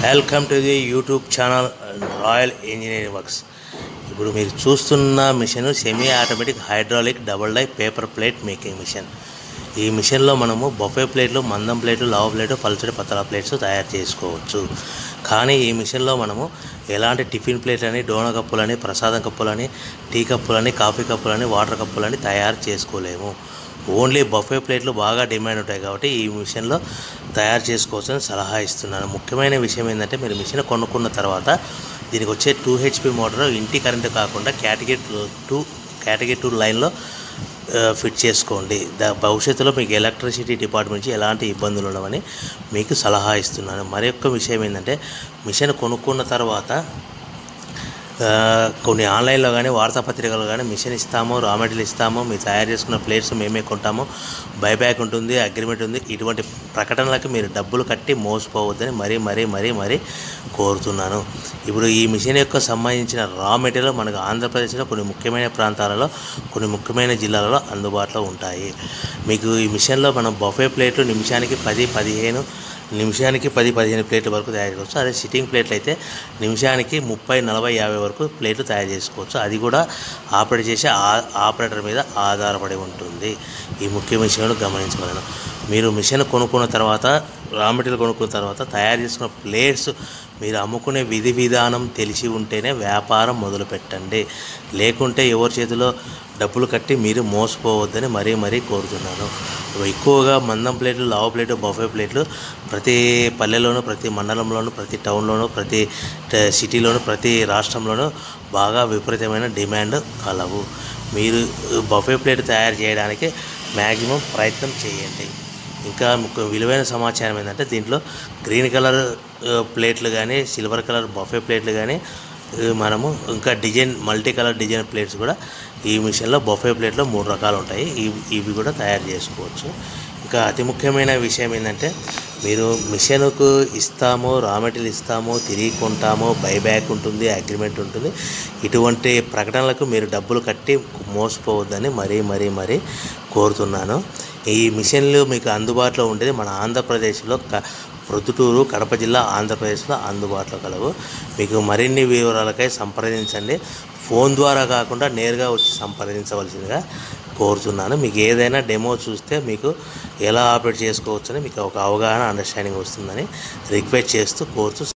welcome to the YouTube channel Royal Engineering Works ఇప్పుడు మీరు చూస్తున్న machine semi automatic hydraulic double die paper plate making machine ఈ మిషన్లో మనము బొఫే ప్లేట్లు మందం ప్లేట్లు లావు ప్లేటు పల్చడి పతలా ప్లేట్స్ తయారు చేసుకోవచ్చు కానీ ఈ మిషన్లో మనము ఎలాంటి టిఫిన్ ప్లేట్లని డోన కప్పులని ప్రసాదం కప్పులని టీ కప్పులని కాఫీ కప్పులని వాటర్ కప్పులని తయారు చేసుకోలేము ఓన్లీ బఫే ప్లేట్లు బాగా డిమాండ్ ఉంటాయి కాబట్టి ఈ మిషన్లో తయారు చేసుకోవచ్చని సలహా ఇస్తున్నాను ముఖ్యమైన విషయం ఏంటంటే మీరు మిషన్ కొనుక్కున్న తర్వాత దీనికి వచ్చే టూ హెచ్పి మోటార్ ఇంటి కరెంటు కాకుండా కేటగిరీ టూ కేటగిరీ టూ లైన్లో ఆ, ఫిట్ చేసుకోండి దా భవిష్యత్తులో మీకు ఎలక్ట్రిసిటీ డిపార్ట్మెంట్ నుంచి ఎలాంటి ఇబ్బందులు ఉండవని మీకు సలహా ఇస్తున్నాను మరి యొక్క విషయం ఏంటంటే మిషన్ కొనుక్కున్న తర్వాత ఆ, కొన్ని ఆన్లైన్లో కానీ వార్తాపత్రికలు కానీ మిషన్ ఇస్తాము రా మెటీరియల్ ఇస్తాము మీరు తయారు చేసుకున్న ప్లేట్స్ మేమే కొంటాము బైబ్యాక్ ఉంటుంది అగ్రిమెంట్ ఉంది ఇటువంటి ప్రకటనలకు మీరు డబ్బులు కట్టి మోసపోవద్దని మరీ మరీ మరీ మరీ కోరుతున్నాను ఇప్పుడు ఈ మిషన్ యొక్క సంబంధించిన రా మెటీరియల్ మనకు ఆంధ్రప్రదేశ్లో కొన్ని ముఖ్యమైన ప్రాంతాలలో కొన్ని ముఖ్యమైన జిల్లాలలో అందుబాటులో ఉంటాయి మీకు ఈ మిషన్లో మనం బఫే ప్లేట్లు నిమిషానికి పది పదిహేను నిమిషానికి పది పదిహేను ప్లేట్ల వరకు తయారు చేసుకోవచ్చు అదే సిట్టింగ్ ప్లేట్లు అయితే నిమిషానికి ముప్పై నలభై యాభై వరకు ప్లేట్లు తయారు చేసుకోవచ్చు అది కూడా ఆపరేట్ చేసే ఆ- ఆపరేటర్ మీద ఆధారపడి ఉంటుంది ఈ ముఖ్య విషయాలు గమనించగలను మీరు మిషన్ కొనుక్కున్న తర్వాత రా మెటీరియల్ కొనుక్కున్న తర్వాత తయారు చేసుకున్న ప్లేట్స్ మీరు అమ్ముకునే విధి విధానం తెలిసి ఉంటేనే వ్యాపారం మొదలు పెట్టండి లేకుంటే ఎవరి చేతిలో డబ్బులు కట్టి మీరు మోసపోవద్దని మరీ మరీ కోరుతున్నాను ఎక్కువగా మందం ప్లేట్లు లావు ప్లేటు బఫే ప్లేట్లు ప్రతి పల్లెలోనూ ప్రతి మండలంలోనూ ప్రతి టౌన్లోనూ ప్రతి ట- సిటీలోనూ ప్రతి రాష్ట్రంలోనూ బాగా విపరీతమైన డిమాండ్ కలవు మీరు బఫే ప్లేట్ తయారు చేయడానికి మ్యాక్సిమం ప్రయత్నం చేయండి ఇంకా ముఖ్య విలువైన సమాచారం ఏంటంటే దీంట్లో గ్రీన్ కలర్ ఆ, ప్లేట్లు కానీ సిల్వర్ కలర్ బఫే ప్లేట్లు కానీ ఆ, మనము ఇంకా design multi colour design plates కూడా ఈ మిషన్లో బఫే ప్లేట్లో మూడు రకాలు ఉంటాయి ఇవి ఇవి కూడా తయారు చేసుకోవచ్చు ఇంకా అతి ముఖ్యమైన విషయం ఏంటంటే మీరు మిషన్కు ఇస్తాము రా మెటీరియల్ ఇస్తాము తిరిగి కొంటాము బైబ్యాక్ ఉంటుంది అగ్రిమెంట్ ఉంటుంది ఇటువంటి ప్రకటనలకు మీరు డబ్బులు కట్టి మోసపోవద్దని మరీ మరీ మరీ కోరుతున్నాను ఈ మిషన్లు మీకు అందుబాటులో ఉండేది మన ఆంధ్రప్రదేశ్లో క ప్రొద్దుటూరు కడప జిల్లా ఆంధ్రప్రదేశ్లో అందుబాటులో కలవు మీకు మరిన్ని వివరాలకై సంప్రదించండి ఫోన్ ద్వారా కాకుండా నేరుగా వచ్చి సంప్రదించవలసిందిగా కోరుతున్నాను మీకు ఏదైనా డెమో చూస్తే మీకు ఎలా ఆపరేట్ చేసుకోవచ్చని మీకు ఒక అవగాహన అండర్స్టాండింగ్ వస్తుందని రిక్వెస్ట్ చేస్తూ కోరుతూ